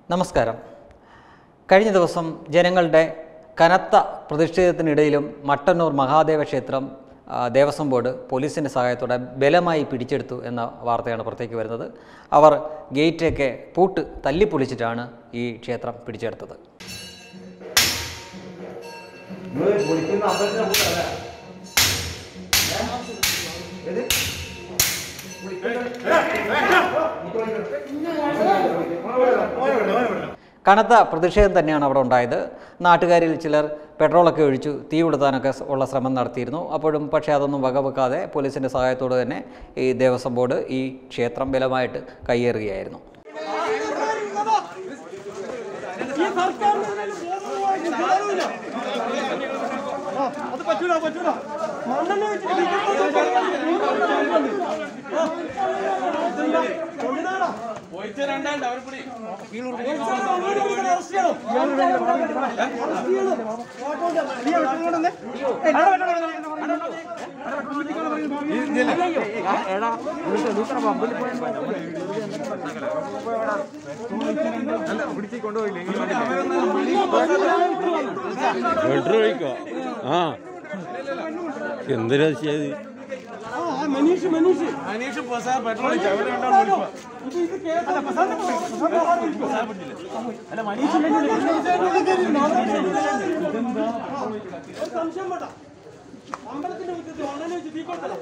നമസ്കാരം കഴിഞ്ഞ ദിവസം ജനങ്ങളുടെ കനത്ത പ്രതിഷേധത്തിനിടയിലും മട്ടന്നൂർ മഹാദേവ ക്ഷേത്രം ആ, ദേവസ്വം ബോർഡ് പോലീസിൻ്റെ സഹായത്തോടെ ബലമായി പിടിച്ചെടുത്തു എന്ന വാർത്തയാണ് പുറത്തേക്ക് വരുന്നത് അവർ ഗേറ്റൊക്കെ പൂട്ട് തല്ലിപ്പൊളിച്ചിട്ടാണ് ഈ ക്ഷേത്രം പിടിച്ചെടുത്തത് കനത്ത പ്രതിഷേധം തന്നെയാണ് അവിടെ ഉണ്ടായത് നാട്ടുകാരിൽ ചിലർ പെട്രോളൊക്കെ ഒഴിച്ചു തീ കൊടുത്താനൊക്കെ സ് ഉള്ള ശ്രമം നടത്തിയിരുന്നു അപ്പോഴും പക്ഷേ അതൊന്നും വകവെക്കാതെ പോലീസിൻ്റെ സഹായത്തോടെ തന്നെ ഈ ദേവസ്വം ബോർഡ് ഈ ക്ഷേത്രം ബലമായിട്ട് കയ്യേറുകയായിരുന്നു ഈ സർക്കാരിന് ബോധവുമായിട്ട് യാതൊരുമില്ല. ആ, അത് പറ്റൂല പറ്റൂല മണ്ണെണ്ണ വെച്ചിട്ട് വിൽക്കുന്നത് പറയുന്നത് ആ, ഇതെന്താ? കൊണ്ടുവരാടാ. പോലീസ് അങ്ങോട്ട് വിളിക്കണം, അറസ്റ്റ് ചെയ്യണം. അറസ്റ്റ് ചെയ്യണം. ഓട്ടോണ്ട് നീ വെട്ടം കൊണ്ടുവന്നേ. ഏയ്, അവിടെ വെട്ടം കൊണ്ടുവന്നേ. പെട്രോൾ ഒഴിക്കോ ആ എന്തിനാ ചെയ്ത് ആ, ആ, മനീഷ് മനീഷ് മനീഷ് പെട്രോൾ ഇത് ഇത് കേട്ടല്ല പ്രസാദ് പ്രസാദ് ആരും ഇരിക്കോ? അല്ല മനീഷ് ഇല്ലെങ്കിൽ ഒരു സംശയം വേണ്ട അമ്പലത്തിന്റെ മുറ്റത്ത് ഓൺലൈനിൽ വെച്ച് തീ കൊടുത്തല്ലോ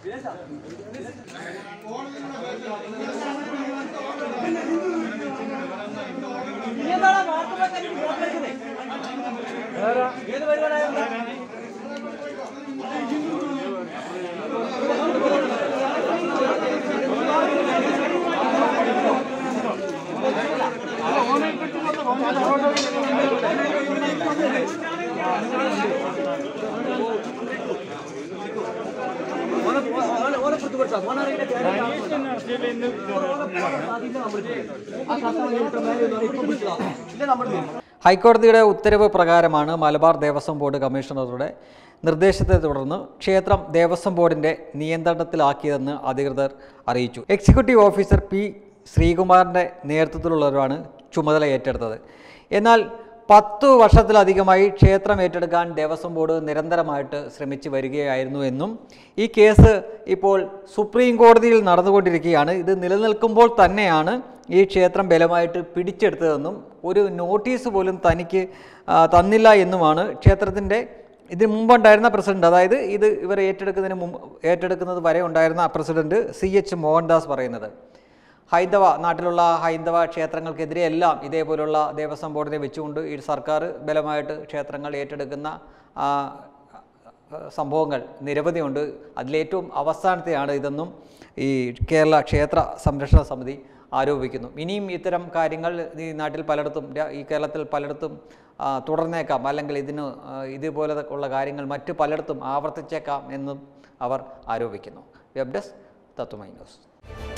ഹൈക്കോടതിയുടെ ഉത്തരവ് പ്രകാരമാണ് മലബാർ ദേവസ്വം ബോർഡ് കമ്മീഷണറുടെ നിർദ്ദേശത്തെ തുടർന്ന് ക്ഷേത്രം ദേവസ്വം ബോർഡിന്റെ നിയന്ത്രണത്തിലാക്കിയതെന്ന് അധികൃതർ അറിയിച്ചു എക്സിക്യൂട്ടീവ് ഓഫീസർ പി ശ്രീകുമാറിന്റെ നേതൃത്വത്തിലുള്ളവരാണ് ചുമതല ഏറ്റെടുത്തത് എന്നാൽ പത്തു വർഷത്തിലധികമായി ക്ഷേത്രം ഏറ്റെടുക്കാൻ ദേവസ്വം ബോർഡ് നിരന്തരമായിട്ട് ശ്രമിച്ചു വരികയായിരുന്നു എന്നും ഈ കേസ് ഇപ്പോൾ സുപ്രീം കോടതിയിൽ നടന്നുകൊണ്ടിരിക്കുകയാണ് ഇത് നിലനിൽക്കുമ്പോൾ തന്നെയാണ് ഈ ക്ഷേത്രം ബലമായിട്ട് പിടിച്ചെടുത്തതെന്നും ഒരു നോട്ടീസ് പോലും തനിക്ക് ആ, തന്നില്ല എന്നുമാണ് ക്ഷേത്രത്തിൻ്റെ ഇതിന് മുമ്പുണ്ടായിരുന്ന പ്രസിഡന്റ് അതായത് ഇത് ഇവർ ഏറ്റെടുക്കുന്നതിന് മുമ്പ് ഏറ്റെടുക്കുന്നത് വരെ ഉണ്ടായിരുന്ന പ്രസിഡന്റ് സി എച്ച് മോഹൻദാസ് പറയുന്നത് ഹൈന്ദവ നാട്ടിലുള്ള ഹൈന്ദവ ക്ഷേത്രങ്ങൾക്കെതിരെ എല്ലാം ഇതേപോലുള്ള ദേവസ്വം ബോർഡിനെ വെച്ചുകൊണ്ട് ഈ സർക്കാർ ബലമായിട്ട് ക്ഷേത്രങ്ങൾ ഏറ്റെടുക്കുന്ന ആ, സംഭവങ്ങൾ നിരവധിയുണ്ട് അതിലേറ്റവും അവസാനത്തെയാണ് ഇതെന്നും ഈ കേരള ക്ഷേത്ര സംരക്ഷണ സമിതി ആരോപിക്കുന്നു ഇനിയും ഇത്തരം കാര്യങ്ങൾ ഈ നാട്ടിൽ പലയിടത്തും രാ- ഈ കേരളത്തിൽ പലയിടത്തും ആ, തുടർന്നേക്കാം അല്ലെങ്കിൽ ഇതിന് ആ, ഇതുപോലെ ഉള്ള കാര്യങ്ങൾ മറ്റു പലയിടത്തും ആവർത്തിച്ചേക്കാം എന്നും അവർ ആരോപിക്കുന്നു വെബ് ഡെസ്ക് തത്വമൈ ന്യൂസ്